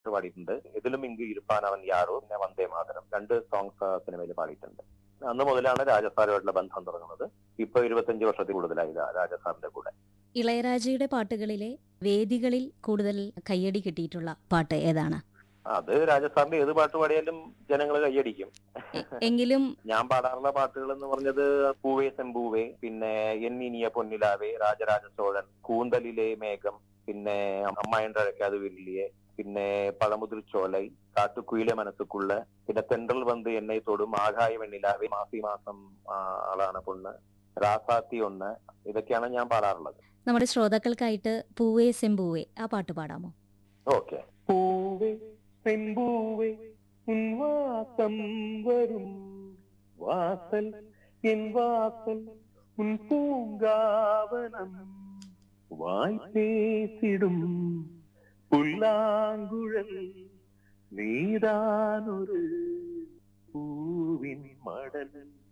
പാടിയിട്ടുണ്ട് ഇതിലും ഇങ്ക് ഇരുപ്പാൻ അവൻ യാറോ പിന്നെ വന്ദേ മാതരം രണ്ട് സോങ്സ് സിനിമയിൽ പാടിയിട്ടുണ്ട് അന്ന് മുതലാണ് രാജസാറുമായിട്ടുള്ള ബന്ധം തുടങ്ങുന്നത് ഇപ്പൊ ഇരുപത്തഞ്ച് വർഷത്തിൽ കൂടുതലായി രാ- രാജസാറിന്റെ കൂടെ ഇളയരാജയുടെ പാട്ടുകളിലെ വേദികളിൽ കൂടുതൽ കയ്യടി കിട്ടിയിട്ടുള്ള പാട്ട് ഏതാണ് അത് രാജസാറിന്റെ ഏത് പാട്ട് പാടിയാലും ജനങ്ങൾ കൈയടിക്കും എ- എങ്കിലും ഞാൻ പാടാറുള്ള പാട്ടുകൾ എന്ന് പറഞ്ഞത് പൂവേ സെമ്പൂവേ പിന്നെ എന്നിനിയ പൊന്നിലാവേ രാജരാജ ചോഴൻ കൂന്തലിലെ മേഘം പിന്നെ അമ്മായിന്റെ അഴക്കാത് വില്ലിയെ പിന്നെ പഴമുതിർച്ചോലൈ കാട്ടുക്കുയിലെ മനസ്സുക്കുള്ള പിന്നെ തെണ്ടൽ വന്ന് എന്നെ തൊടും ആകായ വെണ്ണിലാവേ മാസി മാസം ആ, ആളാണ് പൊണ്ണ് രാസാത്തി ഒന്ന് ഇതൊക്കെയാണ് ഞാൻ പാടാറുള്ളത് നമ്മുടെ ശ്രോതാക്കൾക്കായിട്ട് പൂവേ സെമ്പൂവേ ആ പാട്ട് പാടാമോ ഓക്കെ പൂവേ செம்பூவே உன் வாசம் வரும் வாசல் என் வாசல் உன் பூங்காவனம் வாய் பேசிடும் புல்லாங்குழல் நீதான் ஒரு பூவின் மடல்